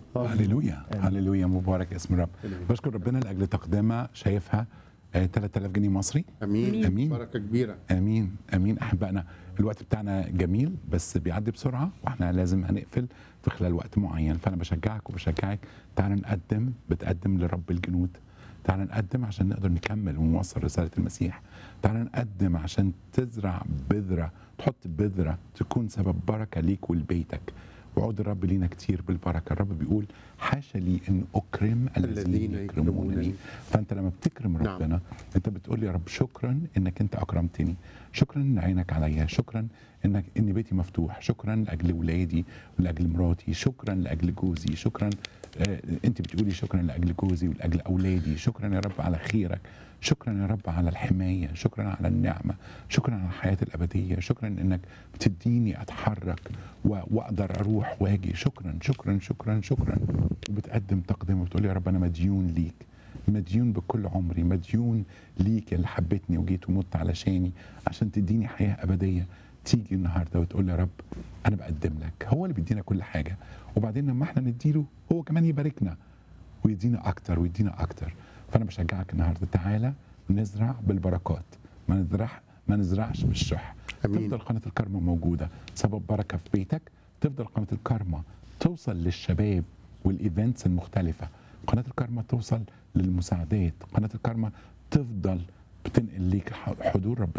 هللويا آمين. هللويا مبارك اسم الرب آمين. بشكر ربنا لاجل تقدمه شايفها آه، 3000 جنيه مصري امين امين بركه كبيره امين امين احبائنا الوقت بتاعنا جميل بس بيعدي بسرعه واحنا لازم هنقفل في خلال وقت معين فانا بشجعك وبشجعك تعال نقدم بتقدم لرب الجنود تعال نقدم عشان نقدر نكمل ونوصل رساله المسيح تعال نقدم عشان تزرع بذره تحط بذره تكون سبب بركه ليك ولبيتك وعود الرب لينا كتير بالبركه الرب بيقول حاشا لي ان اكرم الذين الذين يكرمونني يكرمونني. فانت لما بتكرم نعم. ربنا انت بتقول يا رب شكرا انك انت اكرمتني شكرا ان عينك عليا شكرا انك ان بيتي مفتوح شكرا لاجل ولادي ولاجل مراتي شكرا لاجل جوزي شكرا آه انت بتقولي شكرا لاجل جوزي ولاجل اولادي شكرا يا رب على خيرك شكرا يا رب على الحمايه شكرا على النعمه شكرا على الحياه الابديه شكرا انك بتديني اتحرك و- واقدر اروح واجي شكرا شكرا شكرا شكرا وبتقدم تقدمه وبتقول يا رب انا مديون ليك مديون بكل عمري مديون ليك اللي حبيتني وجيت ومت علشاني عشان تديني حياه ابديه تيجي النهارده وتقول لي يا رب انا بقدم لك هو اللي بيدينا كل حاجه وبعدين لما احنا نديله هو كمان يباركنا ويدينا اكتر ويدينا اكتر فانا بشجعك النهارده تعالى نزرع بالبركات ما نزرع ما نزرعش بالشح أمين. تفضل قناه الكرمه موجوده سبب بركه في بيتك تفضل قناه الكرمه توصل للشباب والايفنتس المختلفه قناه الكرمه توصل للمساعدات قناه الكرمه تفضل بتنقل ليك حضور ربنا